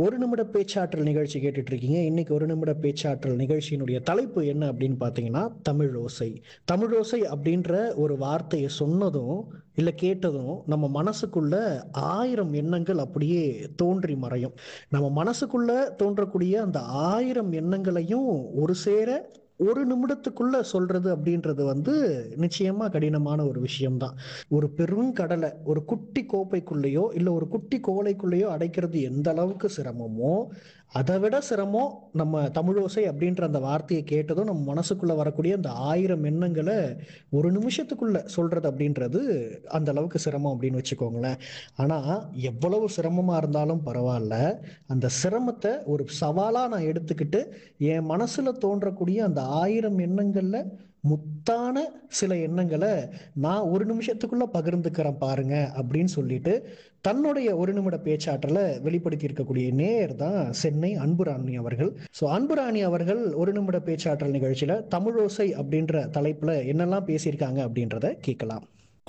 ஒரு நிமிட பேச்சாற்றல் நிகழ்ச்சி கேட்டுட்டு இருக்கீங்க இன்னைக்கு ஒரு நிமிட பேச்சாற்றல் நிகழ்ச்சியினுடைய தலைப்பு என்ன அப்படின்னு பார்த்தீங்கன்னா தமிழ் ஓசை தமிழ் ஓசை அப்படின்ற ஒரு வார்த்தையை சொன்னதும் இல்லை கேட்டதும் நம்ம மனசுக்குள்ள ஆயிரம் எண்ணங்கள் அப்படியே தோன்றி மறையும் நம்ம மனசுக்குள்ள தோன்றக்கூடிய அந்த ஆயிரம் எண்ணங்களையும் ஒரு சேர ஒரு நிமிடத்துக்குள்ள சொல்றது அப்படின்றது வந்து நிச்சயமா கடினமான ஒரு விஷயம்தான் ஒரு பெரும் கடலை ஒரு குட்டி கோப்பைக்குள்ளேயோ இல்லை ஒரு குட்டி கோலைக்குள்ளேயோ அடைக்கிறது எந்த அளவுக்கு சிரமமோ அதை விட சிரமம் நம்ம தமிழோசை அப்படின்ற அந்த வார்த்தையை கேட்டதும் நம்ம மனசுக்குள்ள வரக்கூடிய அந்த ஆயிரம் எண்ணங்களை ஒரு நிமிஷத்துக்குள்ள சொல்றது அப்படின்றது அந்த அளவுக்கு சிரமம் அப்படின்னு வச்சுக்கோங்களேன் ஆனா எவ்வளவு சிரமமா இருந்தாலும் பரவாயில்ல அந்த சிரமத்தை ஒரு சவாலா நான் எடுத்துக்கிட்டு என் மனசுல தோன்றக்கூடிய அந்த ஆயிரம் எண்ணங்கள்ல முத்தான சில எண்ணங்களை நான் ஒரு நிமிஷத்துக்குள்ள பகிர்ந்துக்கிறேன் பாருங்க அப்படின்னு சொல்லிட்டு தன்னுடைய ஒரு நிமிட பேச்சாற்றலை வெளிப்படுத்தி இருக்கக்கூடிய நேர் தான் சென்னை அன்புராணி அவர்கள் ஸோ அன்புராணி அவர்கள் ஒரு நிமிட பேச்சாற்றல் நிகழ்ச்சியில தமிழோசை அப்படின்ற தலைப்புல என்னெல்லாம் பேசியிருக்காங்க அப்படின்றத கேட்கலாம்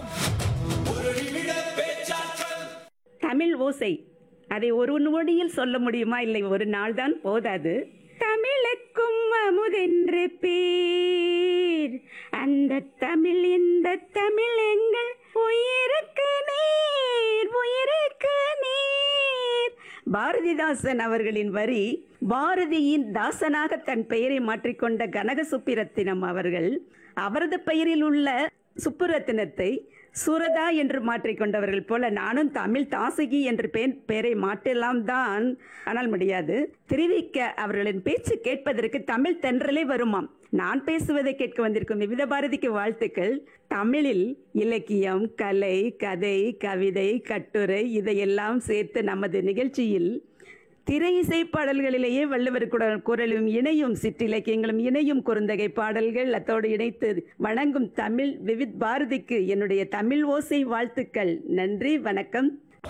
தமிழ் ஓசை அதை ஒரு நொடியில் சொல்ல முடியுமா இல்லை ஒரு நாள் தான் போதாது தமிழுக்கும் அமுதென்று பேர் அந்த தமிழ் இந்த தமிழ் எங்கள் உயிருக்கு நீர் உயிருக்கு நீர் பாரதிதாசன் அவர்களின் வரி பாரதியின் தாசனாக தன் பெயரை மாற்றிக்கொண்ட கனக சுப்பிரத்தினம் அவர்கள் அவரது பெயரில் உள்ள சுப்புரத்தினத்தை சுரதா என்று மாற்றிக்கொண்டவர்கள் போல நானும் தமிழ் தாசகி என்று பெண் பெயரை மாற்றலாம் தான் ஆனால் முடியாது திருவிக்க அவர்களின் பேச்சு கேட்பதற்கு தமிழ் தென்றலே வருமாம் நான் பேசுவதை கேட்க வந்திருக்கும் விவித பாரதிக்கு வாழ்த்துக்கள் தமிழில் இலக்கியம் கலை கதை கவிதை கட்டுரை இதையெல்லாம் சேர்த்து நமது நிகழ்ச்சியில் திரை இசை பாடல்களிலேயே வள்ளுவர் குட- குரலும் இணையும் சிற்றிலக்கியங்களும் இணையும் குறுந்தகை பாடல்கள் அத்தோடு இணைத்து வணங்கும் தமிழ் விவித் பாரதிக்கு என்னுடைய தமிழ் ஓசை வாழ்த்துக்கள் நன்றி வணக்கம்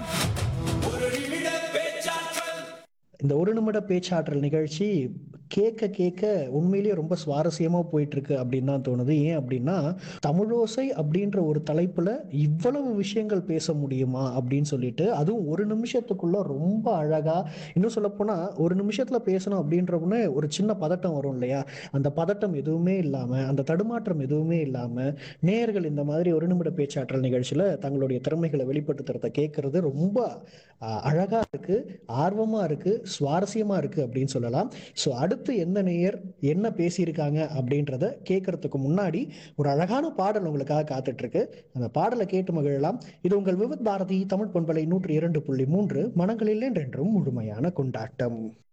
இந்த ஒரு நிமிட பேச்சாற்றல் நிகழ்ச்சி கேட்க கேட்க உண்மையிலேயே ரொம்ப சுவாரஸ்யமா போயிட்டு இருக்கு அப்படின்னு தான் தோணுது ஏன் அப்படின்னா தமிழோசை அப்படின்ற ஒரு தலைப்புல இவ்வளவு விஷயங்கள் பேச முடியுமா அப்படின்னு சொல்லிட்டு அதுவும் ஒரு நிமிஷத்துக்குள்ள ரொம்ப அழகா இன்னும் சொல்ல போனா ஒரு நிமிஷத்துல பேசணும் அப்படின்றவுடனே ஒரு சின்ன பதட்டம் வரும் இல்லையா அந்த பதட்டம் எதுவுமே இல்லாம அந்த தடுமாற்றம் எதுவுமே இல்லாம நேயர்கள் இந்த மாதிரி ஒரு நிமிட பேச்சாற்றல் நிகழ்ச்சியில தங்களுடைய திறமைகளை வெளிப்படுத்துறத கேட்கறது ரொம்ப ஆஹ், அழகா இருக்கு ஆர்வமா இருக்கு சுவாரஸ்யமா இருக்கு அப்படின்னு சொல்லலாம் ஸோ அடுத்து எந்த நேயர் என்ன பேசியிருக்காங்க அப்படின்றத கேட்கறதுக்கு முன்னாடி ஒரு அழகான பாடல் உங்களுக்காக காத்துட்டு இருக்கு அந்த பாடலை கேட்டு மகிழலாம் இது உங்கள் விவித் பாரதி தமிழ் பண்பலை நூற்றி இரண்டு புள்ளி மூன்று மனங்களில் என்றென்றும் முழுமையான கொண்டாட்டம்